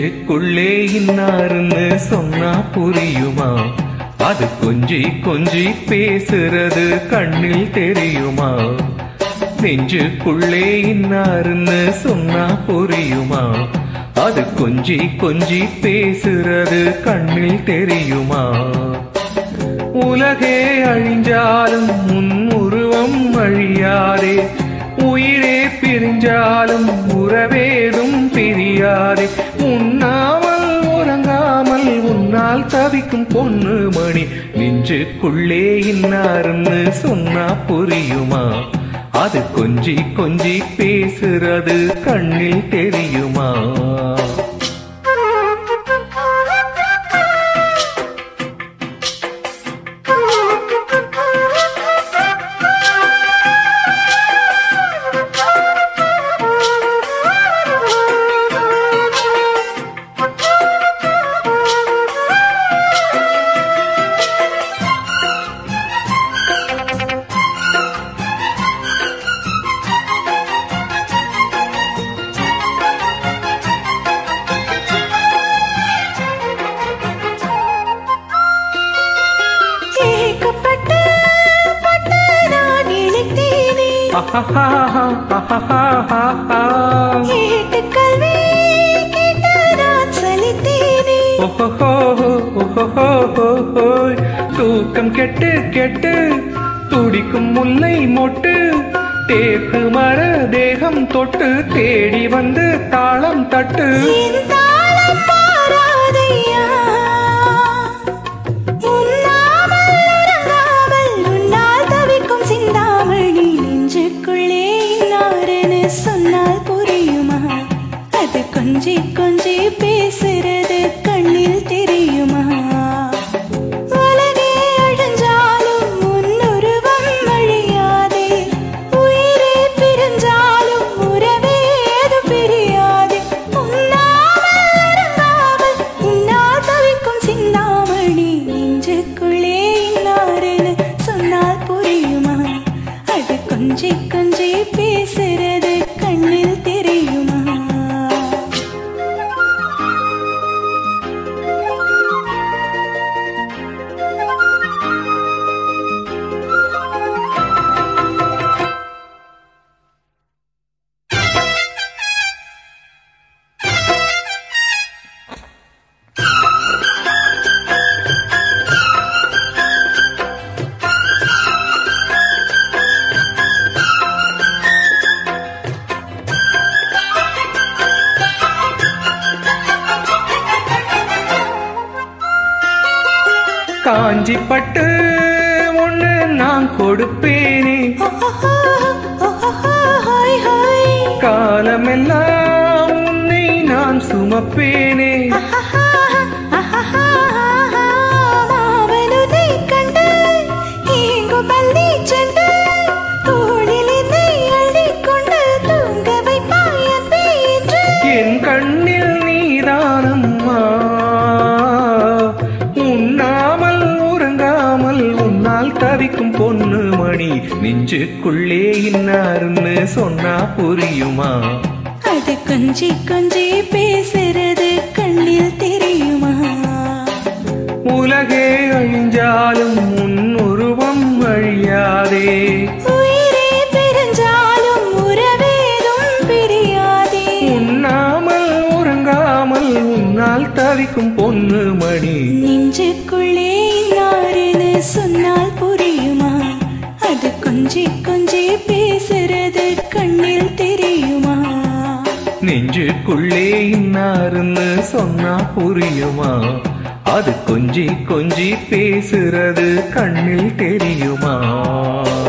நெஞ்சுக்குள்ளே இன்னாருன்னு சொன்னா புரியுமா அது கொஞ்சி கொஞ்சி பேசுறது கண்ணில் தெரியுமா நெஞ்சுக்குள்ளே இன்னாருன்னு சொன்னா புரியுமா அது கொஞ்சி கொஞ்சி பேசுறது கண்ணில் தெரியுமா உலகே அழிஞ்சாலும் உன் உருவம் அழியாதே உயிரே பிரிஞ்சாலும் உறவேதும் பிரியாதே உண்ணாமல் உறங்காமல் உன்னால் தவிக்கும் பொண்ணு மணி நெஞ்சுக்குள்ளே இன்னாருன்னு சொன்னா புரியுமா அது கொஞ்சி கொஞ்சி பேசுறது கண்ணில் தெரியுமா கேட்கப்பட்டு பட்டு நான் இழைத்தேனே கேட்டு கல்வி கேட்டு நான் சலித்தேனே ஓஹோஹோஹோஹோஹோய். தூக்கம் கெட்டு கெட்டு துடிக்கும் முல்லை மொட்டு தேக்கு மர தேகம் தொட்டு தேடி வந்து தாளம் தட்டு என் தாளம் மாறாதையா உண்ணாமல் உறங்காமல் உன்னால் தவிக்கும் சிந்தாமணி நெஞ்சுக்குள்ளே இன்னாருன்னு சொன்னால் புரியுமா அது கொஞ்சி கொஞ்சி பேசுறது கண்ணில் தெரியுமா உலகே அழிஞ்சாலும் உன் உருவம் அழியாதே உயிரே பிரிஞ்சாலும் உறவே அது பிரியாதே உண்ணாமல் உறங்காமல் உன்னால் தவிக்கும் சிந்தாமணி நெஞ்சுக்குள்ளே இன்னாருன்னு சொன்னால் புரியுமா அது கொஞ்சி கொஞ்சி பேசுறது கண்ணில் தெரியுமா காஞ்சி பட்டு ஒண்ணு நான் கொடுப்பேனே ஹாய் ஹாய் காலமெல்லாம் உன்னை நான் சுமப்பேனே மாவனுதை கண்டு ஏங்கும் பள்ளி சென்று தோளில் என்னை அள்ளிக்கொண்டு தூங்க வைப்பாய் அன்பே என்று என் கண்ணில் நீதானம்மா உண்ணாமல் உறங்காமல் உன்னால் தவிக்கும் பொண்ணு மணி நெஞ்சுக்குள்ளே இன்னாருன்னு சொன்னா புரியுமா அது கொஞ்சி கொஞ்சி பேசுறது கண்ணில் தெரியுமா உலகே அழிஞ்சாலும் உன் உருவம் அழியாதே உயிரே பிரிஞ்சாலும் உறவேதும் பிரியாதே உண்ணாமல் உறங்காமல் உன்னால் தவிக்கும் பொண்ணு மணி நெஞ்சுக்குள்ளே இன்னாருன்னு சொன்னால் புரியுமா அது கொஞ்சி கொஞ்சி பேசுறது கண்ணில் தெரியுமா நெஞ்சுக்குள்ளே இன்னாருன்னு சொன்னா புரியுமா அது கொஞ்சி கொஞ்சி பேசுறது கண்ணில் தெரியுமா